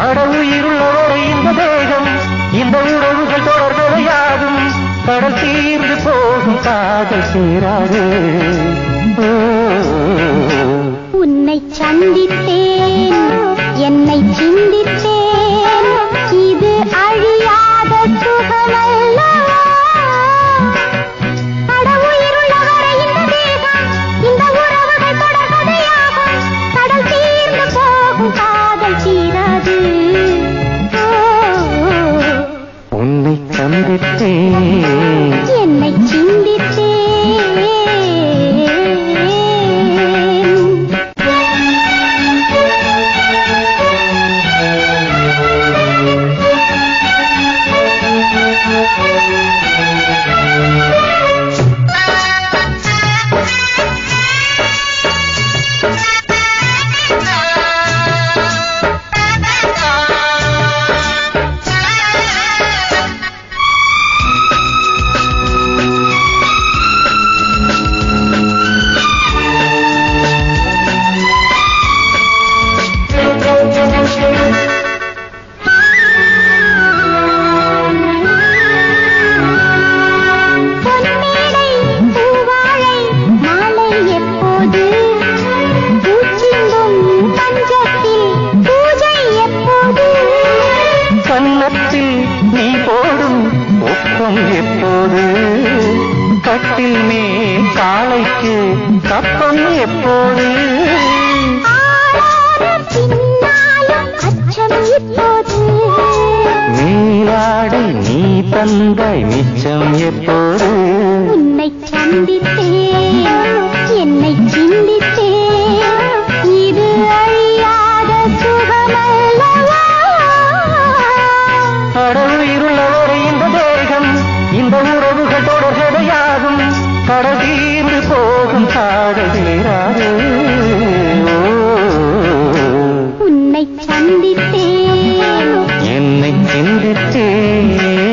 அடவுயிருள்ளவரை இந்த தேகம் இந்த உறவுகள் தொடர்கதையாகும் கடல் தீர்ந்து போகும் காதல் சேராது ஓ, உன்னை சந்தித்தேன் என்னை சிந்தித்தேன் இது அழியாத சுகமல்லவா அட உயிருள்ளவரை இந்த தேகம் இந்த உறவுகள் தொடர்கதையாகும் கடல் தீர்ந்து போகும் காதல் தீராது ஓ, உன்னை சந்தித்தேன் என்னை சிந்தித்தேன் பொன்மேடை பூவாழை மாலை எப்போது பூச்சிந்தும் பஞ்சத்தில் பூஜை எப்போது கன்னத்தில் நீ போடும் ஒப்பம் எப்போது கட்டில் மேல் காளைக்கு கப்பம் எப்போது ஆளான பின்னாலும் அச்சம் இப்போது நீராடி நீ தந்தாய் மிச்சம் எப்போது உன்னை சந்தித்தேன் என்னை சிந்தித்தேன் இது அழியாத சுகமல்லவா கடவுயிருள்ளவரை இந்த தேகம் இந்த உறவுகள் தொடர்கதையாகும் கடல் தீர்ந்து போகும் காதல் தீராது ஓ, உன்னை சந்தித்தேன் என்னை சிந்தித்தேன்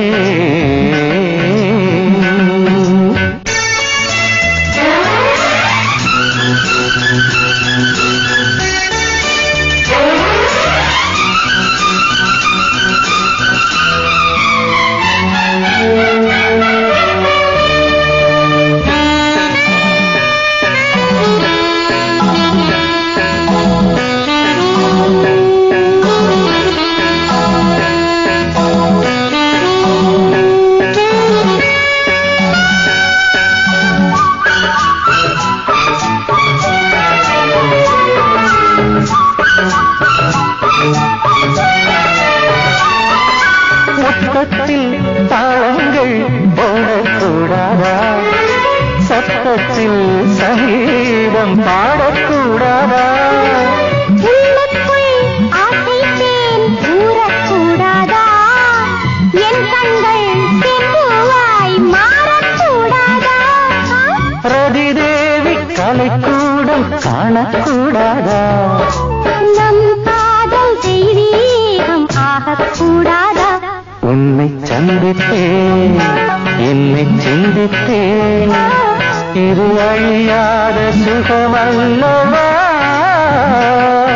முத்தத்தில் தாளங்கள் போடக்கூடாதா சத்தத்தில் சங்கீதம் பாடக்கூடாதா உள்ளுக்குள் ஆசை தேன் ஊறக்கூடாதா என் கண்கள் செம்புவாய் மாறக்கூடாதா ரதி தேவி கலைக்கூடம் காணக்கூடாதா நம் காதல் தெய்வீகம் ஆகக்கூடாதா உன்னை சந்தித்தேன் என்னை சிந்தித்தேன் இது அழியாத சுகமல்லவா